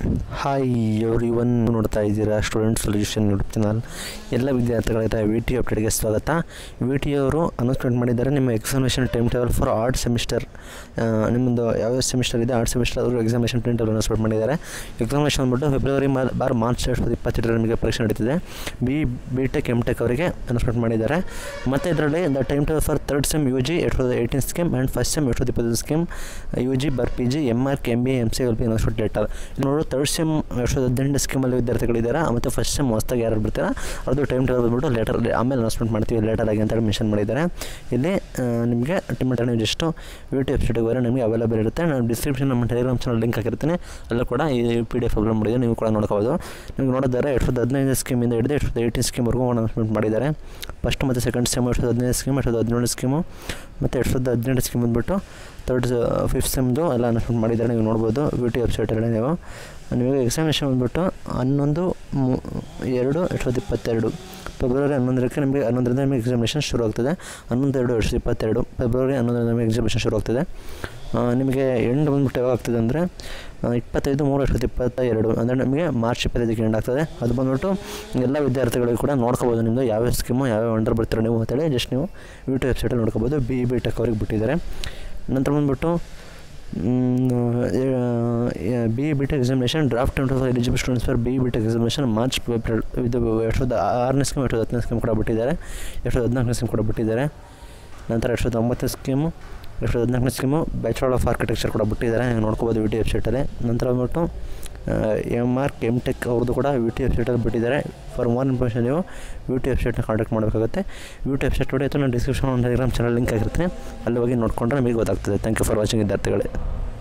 hi every one ನೋಡ್ತಾ ಇದ್ದೀರಾ student solution YouTube channel ಎಲ್ಲ ವಿದ್ಯಾರ್ಥಿಗಳಿಂದ ವಿ ಟಿ ಅಪ್ಡೇಟ್ಗೆ ಸ್ವಾಗತ ವಿ ಟಿ ಅವರು ಅನೌನ್ಸ್ಮೆಂಟ್ ಮಾಡಿದ್ದಾರೆ ನಿಮ್ಮ examination time table for odd semester ನಿಮ್ಮದು ಯಾವ ಸೆಮಿಸ್ಟರ್ ಇದೆ ಆರ್ಟ್ ಸೆಮಿಸ್ಟರ್ ಅವರು ಎಕ್ಸಾಮಿನೇಷನ್ ಟೈಮ್ ಟೇಬಲ್ ಅನೌನ್ಸ್ಮೆಂಟ್ ಮಾಡಿದ್ದಾರೆ ಎಕ್ಸಾಮಿನೇಷನ್ ಬಂದ್ಬಿಟ್ಟು ಫೆಬ್ರವರಿ ಮಾರ್ ಬಾರ್ ಮಾರ್ಚ್ ಎರಡು ಸಾವಿರದ ಇಪ್ಪತ್ತೆರಡರ ನಿಮಗೆ ಪರೀಕ್ಷೆ ನಡೀತಿದೆ B B tech M tech ಅವರಿಗೆ ಅನೌನ್ಸ್ಮೆಂಟ್ ಮಾಡಿದ್ದಾರೆ ಮತ್ತು ಇದರಲ್ಲಿ the time table for third sem U G ಎರಡು ಸಾವಿರದ eighteen scheme and first sem ಎರಡು ಸಾವಿರದ ಇಪ್ಪತ್ತು ಸ್ಕೀಮ್ ಯು ಜಿ ಬರ್ P G M R K M B M C L P announcement later ನೋಡು ತರ್ಡ್ ಸೆಮ್ ಎರಡು ಸಾವಿರದ ಹದಿನೆಂಟು ಸ್ಕೀಮಲ್ಲಿ ವಿದ್ಯಾರ್ಥಿಗಳಿದ್ದಾರೆ ಮತ್ತು ಫಸ್ಟ್ ಸೆಮ್ ಹೊಸ್ದಾಗಿ ಯಾರು ಬರ್ತಾರೆ ಅದು ಟೈಮ್ ಟೇಬಲ್ ಬಂದ್ಬಿಟ್ಟು ಲೇಟರ್ ಆಮೇಲೆ ಅನೌನ್ಸ್ಮೆಂಟ್ ಮಾಡ್ತೀವಿ ಲೇಟರ್ ಆಗಿ ಅಂತೇಳಿ ಮೆನ್ಷನ್ ಮಾಡಿದ್ದಾರೆ ಇಲ್ಲಿ ಆ, ನಿಮಗೆ ಟಿಮೆಟ ನೀವು ಜಸ್ಟು ವಿ ಟಿ ವೆಬ್ಸೈಟಿಗೆ ಹೋದರೆ ನಿಮಗೆ ಅವೈಲೇಬಲ್ ಇರುತ್ತೆ ನಾನು ಡಿಸ್ಕ್ರಿಪ್ಷನ್ ನಮ್ಮ ಟೆಲಿಗ್ರಾಮ್ ಚಾನಲ್ ಲಿಂಕ್ ಹಾಕಿರ್ತೀನಿ ಅಲ್ಲೂ ಕೂಡ ಈ ಪಿ ಡಿ ಎಫ್ ಅಪ್ಲೋಡ್ ಮಾಡಿದೆ ನೀವು ಕೂಡ ನೋಡ್ಕೋಬೋದು ನಿಮ್ಗೆ ನೋಡಿದರೆ ಎರಡು ಸಾವಿರದ ಹದಿನೈದು ಸ್ಕೀಮಿಂದ ಹಿಡಿದು ಎರಡು ಸಾವಿರದ ಏಯ್ಟೀನ್ ಸ್ಕೀಮ್ವರೆಗೂ ಅನೌನ್ಸ್ಮೆಂಟ್ ಮಾಡಿದ್ದಾರೆ ಫಸ್ಟ್ ಮತ್ತು ಸೆಕೆಂಡ್ ಸೆಮ್ ಎರಡು ಸಾವಿರದ ಹದಿನೈದು ಸ್ಕೀಮ್ ಎರಡು ಸಾವಿರದ ಹದಿನೇಳು ಸ್ಕೀಮು ಮತ್ತು ಎರಡು ಸಾವಿರದ ಹದಿನೆಂಟು ಸ್ಕೀಮ್ ಬಂದುಬಿಟ್ಟು ತರ್ಡ್ ಫಿಫ್ತ್ ಸೆಮ್ದು ಎಲ್ಲ ಅನೌನ್ಸ್ಮೆಂಟ್ ಮಾಡಿದ್ದಾರೆ ನೀವು ನೋಡ್ಬೋದು ವಿ ಟಿ ವೆಬ್ಸೈಟಲ್ಲಿ ನೀವು ನಿಮಗೆ ಎಕ್ಸಾಮಿನೇಷನ್ ಬಂದುಬಿಟ್ಟು ಹನ್ನೊಂದು ಮೂ ಎರಡು ಎರಡು ಸಾವಿರದ ಇಪ್ಪತ್ತೆರಡು ಫೆಬ್ರವರಿ ಹನ್ನೊಂದರಕ್ಕೆ ನಿಮಗೆ ಹನ್ನೊಂದರಿಂದ ನಿಮಗೆ ಎಕ್ಸಾಮಿನೇಷನ್ ಶುರು ಆಗ್ತದೆ ಹನ್ನೊಂದು ಎರಡು ಎರಡು ಸಾವಿರದ ಇಪ್ಪತ್ತೆರಡು ಫೆಬ್ರವರಿ ಹನ್ನೊಂದರಿಂದ ನಿಮಗೆ ಎಕ್ಸಾಮಿನೇಷನ್ ಶುರು ಆಗ್ತದೆ ಆ, ನಿಮಗೆ ಎಂಡ್ ಬಂದ್ಬಿಟ್ಟು ಯಾವಾಗ ಆಗ್ತದೆ ಅಂದರೆ ಇಪ್ಪತ್ತೈದು ಮೂರು ಎರಡು ಸಾವಿರದ ಇಪ್ಪತ್ತ ಎರಡು ಅಂದರೆ ನಿಮಗೆ ಮಾರ್ಚ್ ಇಪ್ಪತ್ತೈದಕ್ಕೆ ಎಂಡ್ ಆಗ್ತದೆ ಅದು ಬಂದ್ಬಿಟ್ಟು ಎಲ್ಲ ವಿದ್ಯಾರ್ಥಿಗಳಿಗೂ ಕೂಡ ನೋಡ್ಕೋಬೋದು ನಿಮ್ಮದು ಯಾವ್ಯಾವ ಸ್ಕೀಮು ಯಾವ್ಯಾವ ಅಂಡರ್ ಬರ್ತೀರೋ ನೀವು ಅಂತೇಳಿ ಜಸ್ಟ್ ನೀವು ಯೂಟ್ಯೂಬ್ ವೆಬ್ಸೈಟಲ್ಲಿ ನೋಡ್ಕೋಬೋದು ಬಿ ಬಿ ಟೆಕ್ ಅವ್ರಿಗೆ ಬಿಟ್ಟಿದ್ದಾರೆ ನಂತರ ಬಂದ್ಬಿಟ್ಟು B B tech examination draft tent of eligible students for B B tech examination March April ಇದು ಎರಡು ಸಾವಿರದ ಆರನೇ ಸ್ಕೀಮ್ ಎರಡು ಸಾವಿರದ ಹತ್ತನೇ ಸ್ಕೀಮ್ ಕೂಡ ಬಿಟ್ಟಿದ್ದಾರೆ ಎರಡು ಸಾವಿರದ ಹದಿನಾಲ್ಕನೇ ಸ್ಕೀಮ್ ಕೂಡ ಬಿಟ್ಟಿದ್ದಾರೆ ನಂತರ ಎರಡು ಸಾವಿರದ ಒಂಬತ್ತನೇ ಸ್ಕೀಮು ಎರಡು ಸಾವಿರದ ಹದಿನಾಲ್ಕನೇ ಸ್ಕೀಮು ಬ್ಯಾಚುಲರ್ ಆಫ್ ಆರ್ಕಿಟೆಕ್ಚರ್ ಕೂಡ ಬಿಟ್ಟಿದ್ದಾರೆ ನೀವು ನೋಡ್ಕೋಬೋದು ವಿ ಟಿ ವೆಬ್ಸೈಟಲ್ಲಿ ನಂತರ ಬಂದ್ಬಿಟ್ಟು ಎಮ್ ಆರ್ ಎಮ್ ಟೆಕ್ ಅವ್ರದ್ದು ಕೂಡ ವಿ ಟಿ ವೆಬ್ಸೈಟಲ್ಲಿ ಬಿಟ್ಟಿದ್ದಾರೆ ಫಾರ್ ಮೋರ್ ಇನ್ಫಾರ್ಮೇಷನ್ ನೀವು ವಿ ಟಿ ವೆಬ್ಸೈಟ್ನ ಕಾಂಟ್ಯಾಕ್ಟ್ ಮಾಡಬೇಕಾಗುತ್ತೆ ವಿ ಟಿ ವೆಬ್ಸೈಟ್ ನೋಡಿ ಅಥವಾ ನಾನು ಡಿಸ್ಕ್ರಿಪ್ಷನ್ ಟೆಲಿಗ್ರಾಮ್ ಚಾನಲ್ ಲಿಂಕ್ ಆಗಿರ್ತೀನಿ ಅಲ್ಲಿ ಹೋಗಿ ನೋಡಿಕೊಂಡ್ರೆ ನಮಗೆ ಗೊತ್ತಾಗ್ತದೆ ಥ್ಯಾಂಕ್ ಯು ಫಾರ್ ವಾಚಿಂಗ್ ವಿದ್ಯಾರ್ಥಿಗಳೇ